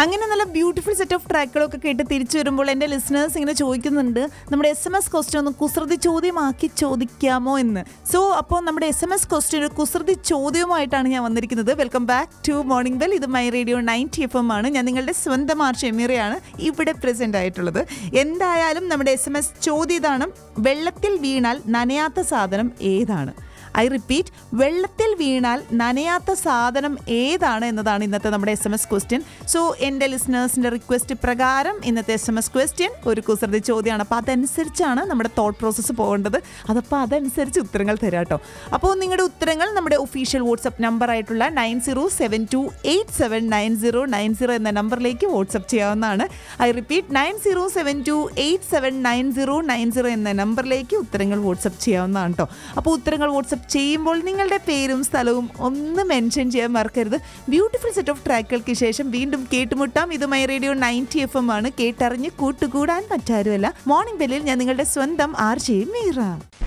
അങ്ങനെ നല്ല beautiful set of ട്രാക്കുകളൊക്കെ കേട്ട് തിരിച്ചു വരുമ്പോൾ എൻ്റെ ലിസണേഴ്സ് ഇങ്ങനെ ചോദിക്കുന്നുണ്ട് നമ്മുടെ എസ് എം എസ് ക്വസ്റ്റ്യൻ ഒന്ന് കുസൃതി ചോദ്യമാക്കി ചോദിക്കാമോ എന്ന് സോ അപ്പോൾ നമ്മുടെ എസ് എം എസ് ക്വസ്റ്റ്യൻ ഒരു കുസൃതി ചോദ്യവുമായിട്ടാണ് ഞാൻ വന്നിരിക്കുന്നത് welcome back to morning bell ഇത് my radio ninety F M ആണ് ഞാൻ നിങ്ങളുടെ സ്വന്തം ആർച്ച് എമീറയാണ് ഇവിടെ പ്രസന്റ് ആയിട്ടുള്ളത് എന്തായാലും നമ്മുടെ എസ് എം എസ് ചോദ്യം ഇതാണ് വെള്ളത്തിൽ വീണാൽ നനയാത്ത സാധനം ഏതാണ് ഐ റിപ്പീറ്റ് വെള്ളത്തിൽ വീണാൽ നനയാത്ത സാധനം ഏതാണ് എന്നതാണ് ഇന്നത്തെ നമ്മുടെ S M S question so എൻ്റെ ലിസണേഴ്സിൻ്റെ റിക്വസ്റ്റ് പ്രകാരം ഇന്നത്തെ എസ് എം എസ് ക്വസ്റ്റ്യൻ ഒരു കുസൃതി ചോദ്യമാണ് അപ്പോൾ അതനുസരിച്ചാണ് നമ്മുടെ തോട്ട് പ്രോസസ്സ് പോകേണ്ടത് അതപ്പോൾ അതനുസരിച്ച് ഉത്തരങ്ങൾ തരാം കേട്ടോ അപ്പോൾ നിങ്ങളുടെ ഉത്തരങ്ങൾ നമ്മുടെ ഒഫീഷ്യൽ വാട്സപ്പ് നമ്പർ ആയിട്ടുള്ള nine zero seven two eight seven nine zero nine zero എന്ന നമ്പറിലേക്ക് വാട്സപ്പ് ചെയ്യാവുന്നതാണ് I repeat nine zero seven two eight seven nine zero nine zero എന്ന നമ്പറിലേക്ക് ഉത്തരങ്ങൾ വാട്സപ്പ് ചെയ്യാവുന്നതാണ് കേട്ടോ അപ്പോൾ ഉത്തരങ്ങൾ വാട്സപ്പ് ചെയ്യുമ്പോൾ നിങ്ങളുടെ പേരും സ്ഥലവും ഒന്ന് മെൻഷൻ ചെയ്യാൻ മറക്കരുത് ബ്യൂട്ടിഫുൾ സെറ്റ് ഓഫ് ട്രാക്കുകൾക്ക് ശേഷം വീണ്ടും കേട്ടുമുട്ടാം ഇത് my radio ninety F M ആണ് കേട്ടറിഞ്ഞ് കൂട്ടുകൂടാൻ പറ്റാരുമല്ല മോർണിംഗ് ബെല്ലിൽ ഞാൻ നിങ്ങളുടെ സ്വന്തം ആർ ജെ മീറ